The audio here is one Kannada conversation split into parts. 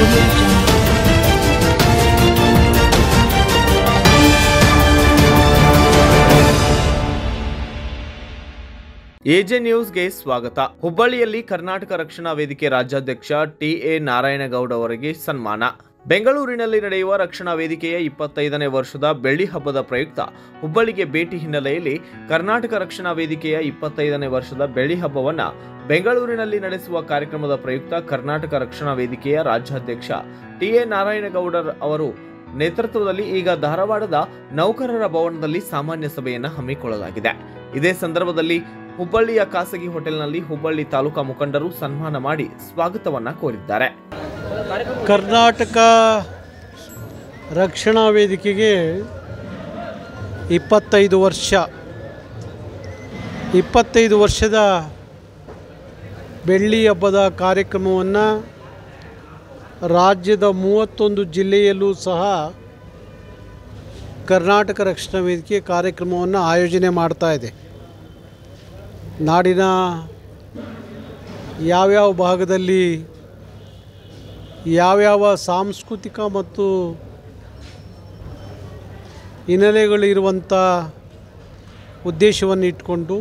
Audio Jungle. ಎಜೆ ನ್ಯೂಸ್ಗೆ ಸ್ವಾಗತ ಹುಬ್ಬಳ್ಳಿಯಲ್ಲಿ ಕರ್ನಾಟಕ ರಕ್ಷಣಾ ವೇದಿಕೆ ರಾಜ್ಯಾಧ್ಯಕ್ಷ ಟಿ ಎ ನಾರಾಯಣಗೌಡ ಅವರಿಗೆ ಸನ್ಮಾನ ಬೆಂಗಳೂರಿನಲ್ಲಿ ನಡೆಯುವ ರಕ್ಷಣಾ ವೇದಿಕೆಯ ಇಪ್ಪತ್ತೈದನೇ ವರ್ಷದ ಬೆಳ್ಳಿ ಹಬ್ಬದ ಪ್ರಯುಕ್ತ ಹುಬ್ಬಳ್ಳಿಗೆ ಭೇಟಿ ಹಿನ್ನೆಲೆಯಲ್ಲಿ ಕರ್ನಾಟಕ ರಕ್ಷಣಾ ವೇದಿಕೆಯ ಇಪ್ಪತ್ತೈದನೇ ವರ್ಷದ ಬೆಳ್ಳಿ ಹಬ್ಬವನ್ನ ಬೆಂಗಳೂರಿನಲ್ಲಿ ನಡೆಸುವ ಕಾರ್ಯಕ್ರಮದ ಪ್ರಯುಕ್ತ ಕರ್ನಾಟಕ ರಕ್ಷಣಾ ವೇದಿಕೆಯ ರಾಜ್ಯಾಧ್ಯಕ್ಷ ಟಿ ಎ ನಾರಾಯಣಗೌಡರ್ ಅವರು ನೇತೃತ್ವದಲ್ಲಿ ಈಗ ಧಾರವಾಡದ ನೌಕರರ ಭವನದಲ್ಲಿ ಸಾಮಾನ್ಯ ಸಭೆಯನ್ನು ಹಮ್ಮಿಕೊಳ್ಳಲಾಗಿದೆ ಇದೇ ಸಂದರ್ಭದಲ್ಲಿ ಹುಬ್ಬಳ್ಳಿಯ ಖಾಸಗಿ ಹೋಟೆಲ್ನಲ್ಲಿ ಹುಬ್ಬಳ್ಳಿ ತಾಲೂಕಾ ಮುಖಂಡರು ಸನ್ಮಾನ ಮಾಡಿ ಸ್ವಾಗತವನ್ನ ಕೋರಿದ್ದಾರೆ ಕರ್ನಾಟಕ ರಕ್ಷಣಾ ವೇದಿಕೆಗೆ ಇಪ್ಪತ್ತೈದು ವರ್ಷ ಇಪ್ಪತ್ತೈದು ವರ್ಷದ ಬೆಳ್ಳಿ ಹಬ್ಬದ ಕಾರ್ಯಕ್ರಮವನ್ನು ರಾಜ್ಯದ ಮೂವತ್ತೊಂದು ಜಿಲ್ಲೆಯಲ್ಲೂ ಸಹ ಕರ್ನಾಟಕ ರಕ್ಷಣಾ ವೇದಿಕೆ ಕಾರ್ಯಕ್ರಮವನ್ನು ಆಯೋಜನೆ ಮಾಡ್ತಾ ಇದೆ ನಾಡಿನ ಯಾವ್ಯಾವ ಭಾಗದಲ್ಲಿ ಯಾವ್ಯಾವ ಸಾಂಸ್ಕೃತಿಕ ಮತ್ತು ಹಿನ್ನೆಲೆಗಳಿರುವಂಥ ಉದ್ದೇಶವನ್ನು ಇಟ್ಕೊಂಡು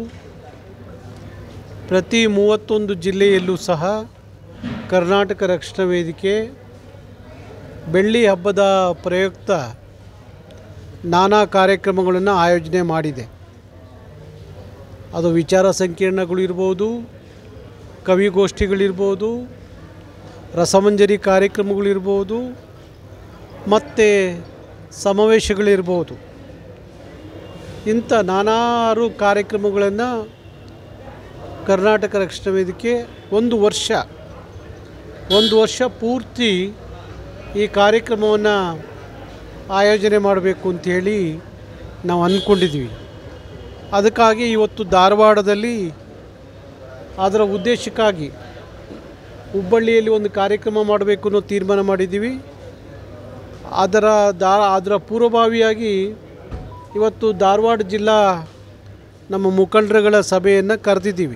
ಪ್ರತಿ ಮೂವತ್ತೊಂದು ಜಿಲ್ಲೆಯಲ್ಲೂ ಸಹ ಕರ್ನಾಟಕ ರಕ್ಷಣಾ ವೇದಿಕೆ ಬೆಳ್ಳಿ ಹಬ್ಬದ ಪ್ರಯುಕ್ತ ನಾನಾ ಕಾರ್ಯಕ್ರಮಗಳನ್ನು ಆಯೋಜನೆ ಮಾಡಿದೆ ಅದು ವಿಚಾರ ಸಂಕಿರಣಗಳಿರ್ಬೋದು ಕವಿಗೋಷ್ಠಿಗಳಿರ್ಬೋದು ರಸಮಂಜರಿ ಕಾರ್ಯಕ್ರಮಗಳಿರ್ಬೋದು ಮತ್ತು ಸಮಾವೇಶಗಳಿರ್ಬೋದು ಇಂಥ ನಾನಾರು ಕಾರ್ಯಕ್ರಮಗಳನ್ನು ಕರ್ನಾಟಕ ರಕ್ಷಣಾ ವೇದಿಕೆ ಒಂದು ವರ್ಷ ಒಂದು ವರ್ಷ ಪೂರ್ತಿ ಈ ಕಾರ್ಯಕ್ರಮವನ್ನು ಆಯೋಜನೆ ಮಾಡಬೇಕು ಅಂಥೇಳಿ ನಾವು ಅಂದ್ಕೊಂಡಿದ್ವಿ ಅದಕ್ಕಾಗಿ ಇವತ್ತು ಧಾರವಾಡದಲ್ಲಿ ಅದರ ಉದ್ದೇಶಕ್ಕಾಗಿ ಹುಬ್ಬಳ್ಳಿಯಲ್ಲಿ ಒಂದು ಕಾರ್ಯಕ್ರಮ ಮಾಡಬೇಕು ಅನ್ನೋ ತೀರ್ಮಾನ ಮಾಡಿದ್ದೀವಿ ಅದರ ದಾ ಅದರ ಪೂರ್ವಭಾವಿಯಾಗಿ ಇವತ್ತು ಧಾರವಾಡ ಜಿಲ್ಲಾ ನಮ್ಮ ಮುಖಂಡರುಗಳ ಸಭೆಯನ್ನು ಕರೆದಿದ್ದೀವಿ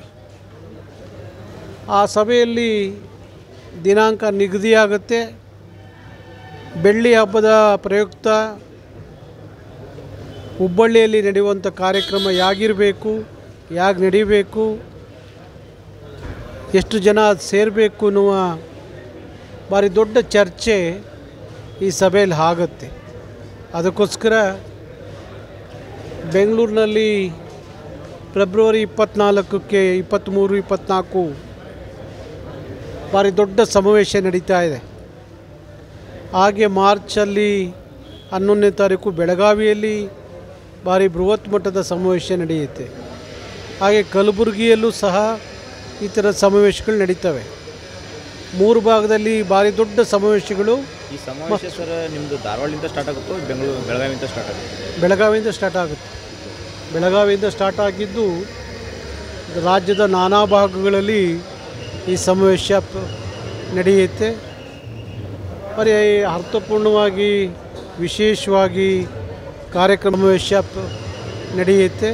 ಆ ಸಭೆಯಲ್ಲಿ ದಿನಾಂಕ ನಿಗದಿಯಾಗುತ್ತೆ ಬೆಳ್ಳಿ ಹಬ್ಬದ ಪ್ರಯುಕ್ತ ಹುಬ್ಬಳ್ಳಿಯಲ್ಲಿ ನಡೆಯುವಂಥ ಕಾರ್ಯಕ್ರಮ ಯಾಗಿರಬೇಕು ಯಾಕೆ ನಡೀಬೇಕು ಎಷ್ಟು ಜನ ಸೇರಬೇಕು ಅನ್ನುವ ಭಾರಿ ದೊಡ್ಡ ಚರ್ಚೆ ಈ ಸಭೆಯಲ್ಲಿ ಆಗುತ್ತೆ ಅದಕ್ಕೋಸ್ಕರ ಬೆಂಗಳೂರಿನಲ್ಲಿ ಫೆಬ್ರವರಿ ಇಪ್ಪತ್ತ್ನಾಲ್ಕಕ್ಕೆ ಇಪ್ಪತ್ತ್ಮೂರು ಇಪ್ಪತ್ತ್ನಾಲ್ಕು ಭಾರಿ ದೊಡ್ಡ ಸಮಾವೇಶ ನಡೀತಾ ಇದೆ ಹಾಗೆ ಮಾರ್ಚಲ್ಲಿ ಹನ್ನೊಂದನೇ ತಾರೀಕು ಬೆಳಗಾವಿಯಲ್ಲಿ ಭಾರಿ ಬೃಹತ್ ಮಟ್ಟದ ಸಮಾವೇಶ ನಡೆಯುತ್ತೆ ಹಾಗೆ ಕಲಬುರಗಿಯಲ್ಲೂ ಸಹ ಈ ಥರ ಸಮಾವೇಶಗಳು ನಡೀತವೆ ಮೂರು ಭಾಗದಲ್ಲಿ ಭಾರಿ ದೊಡ್ಡ ಸಮಾವೇಶಗಳು ಈ ಸಮಾವೇಶ ಸರ್ ನಿಮ್ಮದು ಧಾರವಾಡದಿಂದ ಸ್ಟಾರ್ಟ್ ಆಗುತ್ತೋ ಬೆಂಗಳೂರು ಬೆಳಗಾವಿಯಿಂದ ಸ್ಟಾರ್ಟ್ ಆಗುತ್ತೆ ಬೆಳಗಾವಿಯಿಂದ ಸ್ಟಾರ್ಟ್ ಆಗುತ್ತೆ ಬೆಳಗಾವಿಯಿಂದ ಸ್ಟಾರ್ಟ್ ಆಗಿದ್ದು ರಾಜ್ಯದ ನಾನಾ ಭಾಗಗಳಲ್ಲಿ ಈ ಸಮಾವೇಶ ಪ- ನಡೆಯುತ್ತೆ మరి ಅರ್ಥಪೂರ್ಣವಾಗಿ ವಿಶೇಷವಾಗಿ ಕಾರ್ಯಕ್ರಮ ಸಮಾವೇಶ ಪ- ನಡೆಯುತ್ತೆ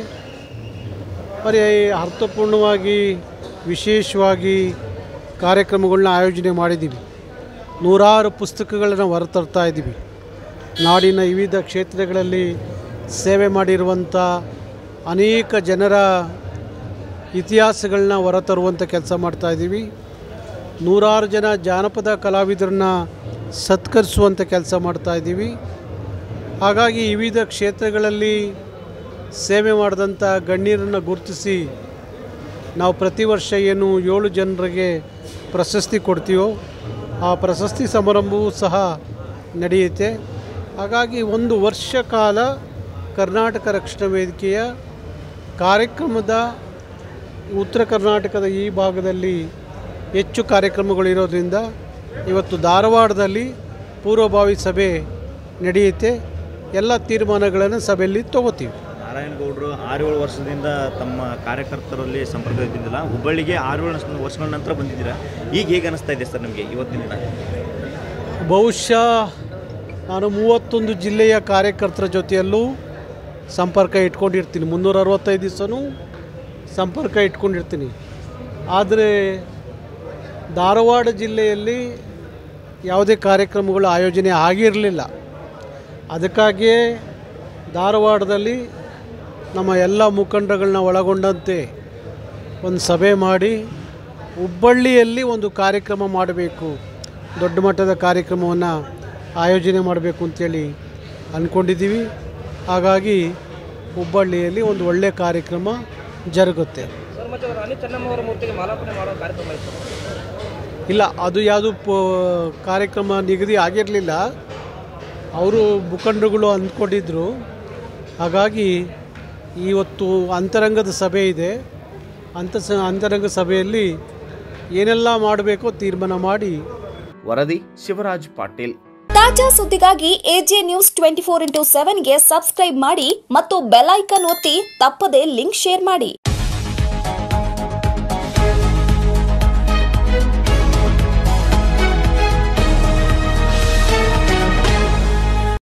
మరి ಅರ್ಥಪೂರ್ಣವಾಗಿ ವಿಶೇಷವಾಗಿ ಕಾರ್ಯಕ್ರಮಗಳನ್ನ ಆಯೋಜನೆ ಮಾಡಿದ್ದೀವಿ ನೂರಾರು ಪುಸ್ತಕಗಳನ್ನು ಹೊರತರ್ತಾ ಇದ್ದೀವಿ ನಾಡಿನ ವಿವಿಧ ಕ್ಷೇತ್ರಗಳಲ್ಲಿ ಸೇವೆ ಮಾಡಿರುವಂಥ ಅನೇಕ ಜನರ ಇತಿಹಾಸಗಳನ್ನ ಹೊರತರುವಂಥ ಕೆಲಸ ಮಾಡ್ತಾಯಿದ್ದೀವಿ ನೂರಾರು ಜನ ಜಾನಪದ ಕಲಾವಿದರನ್ನ ಸತ್ಕರಿಸುವಂಥ ಕೆಲಸ ಮಾಡ್ತಾಯಿದ್ದೀವಿ ಹಾಗಾಗಿ ವಿವಿಧ ಕ್ಷೇತ್ರಗಳಲ್ಲಿ ಸೇವೆ ಮಾಡಿದಂಥ ಗಣ್ಯರನ್ನು ಗುರುತಿಸಿ ನಾವು ಪ್ರತಿ ವರ್ಷ ಏನು ಏಳು ಜನರಿಗೆ ಪ್ರಶಸ್ತಿ ಕೊಡ್ತೀವೋ ಆ ಪ್ರಶಸ್ತಿ ಸಮಾರಂಭವೂ ಸಹ ನಡೆಯುತ್ತೆ ಹಾಗಾಗಿ ಒಂದು ವರ್ಷ ಕಾಲ ಕರ್ನಾಟಕ ರಕ್ಷಣಾ ವೇದಿಕೆಯ ಕಾರ್ಯಕ್ರಮದ ಉತ್ತರ ಕರ್ನಾಟಕದ ಈ ಭಾಗದಲ್ಲಿ ಹೆಚ್ಚು ಕಾರ್ಯಕ್ರಮಗಳಿರೋದ್ರಿಂದ ಇವತ್ತು ಧಾರವಾಡದಲ್ಲಿ ಪೂರ್ವಭಾವಿ ಸಭೆ ನಡೆಯುತ್ತೆ ಎಲ್ಲ ತೀರ್ಮಾನಗಳನ್ನು ಸಭೆಯಲ್ಲಿ ತಗೋತೀವಿ ನಾರಾಯಣಗೌಡರು ಆರು ಏಳು ವರ್ಷದಿಂದ ತಮ್ಮ ಕಾರ್ಯಕರ್ತರಲ್ಲಿ ಸಂಪರ್ಕ ಇದ್ದಿದ್ದಿಲ್ಲ ಹುಬ್ಬಳ್ಳಿಗೆ ಆರು ಏಳು ವರ್ಷಗಳ ನಂತರ ಬಂದಿದ್ದೀರಾ ಈಗ ಹೇಗೆ ಅನಿಸ್ತಾ ಇದೆ ಸರ್ ನಿಮಗೆ ಇವತ್ತಿನ ದಿನ ಬಹುಶಃ ನಾನು ಮೂವತ್ತೊಂದು ಜಿಲ್ಲೆಯ ಕಾರ್ಯಕರ್ತರ ಜೊತೆಯಲ್ಲೂ ಸಂಪರ್ಕ ಇಟ್ಕೊಂಡಿರ್ತೀನಿ ಮುನ್ನೂರ ಅರವತ್ತೈದು ದಿವಸನೂ ಸಂಪರ್ಕ ಇಟ್ಕೊಂಡಿರ್ತೀನಿ ಆದರೆ ಧಾರವಾಡ ಜಿಲ್ಲೆಯಲ್ಲಿ ಯಾವುದೇ ಕಾರ್ಯಕ್ರಮಗಳು ಆಯೋಜನೆ ಆಗಿರಲಿಲ್ಲ ಅದಕ್ಕಾಗಿಯೇ ಧಾರವಾಡದಲ್ಲಿ ನಮ್ಮ ಎಲ್ಲ ಮುಖಂಡಗಳನ್ನ ಒಳಗೊಂಡಂತೆ ಒಂದು ಸಭೆ ಮಾಡಿ ಹುಬ್ಬಳ್ಳಿಯಲ್ಲಿ ಒಂದು ಕಾರ್ಯಕ್ರಮ ಮಾಡಬೇಕು ದೊಡ್ಡ ಮಟ್ಟದ ಕಾರ್ಯಕ್ರಮವನ್ನು ಆಯೋಜನೆ ಮಾಡಬೇಕು ಅಂತೇಳಿ ಅಂದ್ಕೊಂಡಿದ್ದೀವಿ ಹಾಗಾಗಿ ಹುಬ್ಬಳ್ಳಿಯಲ್ಲಿ ಒಂದು ಒಳ್ಳೆಯ ಕಾರ್ಯಕ್ರಮ ಜರುಗುತ್ತೆ ಸರ್ ಮತ್ತೆ ರಾಣಿ ಚೆನ್ನಮ್ಮ ಅವರ ಮೂರ್ತಿಗೆ ಮಾಲಾರ್ಪಣೆ ಮಾಡೋ ಕಾರ್ಯಕ್ರಮ ಇತ್ತು ಇಲ್ಲ ಅದು ಯಾವುದು ಪ ಕಾರ್ಯಕ್ರಮ ನಿಗದಿ ಆಗಿರಲಿಲ್ಲ ಅವರು ಮುಖಂಡರುಗಳು ಅಂದ್ಕೊಂಡಿದ್ದರು ಹಾಗಾಗಿ ಇವತ್ತು ಅಂತರಂಗದ ಸಭೆ ಇದೆ ಅಂತ ಸ ಅಂತರಂಗ ಸಭೆಯಲ್ಲಿ ಏನೆಲ್ಲ ಮಾಡಬೇಕೋ ತೀರ್ಮಾನ ಮಾಡಿ ವರದಿ ಶಿವರಾಜ್ ಪಾಟೀಲ್ ತಾಜಾ ಸುದ್ದಿಗಾಗಿ AJ news twenty four into ಸೆವೆನ್ಗೆ ಸಬ್ಸ್ಕ್ರೈಬ್ ಮಾಡಿ ಮತ್ತು ಬೆಲ್ ಐಕನ್ ಒತ್ತಿ ತಪ್ಪದೇ ಲಿಂಕ್ ಶೇರ್ ಮಾಡಿ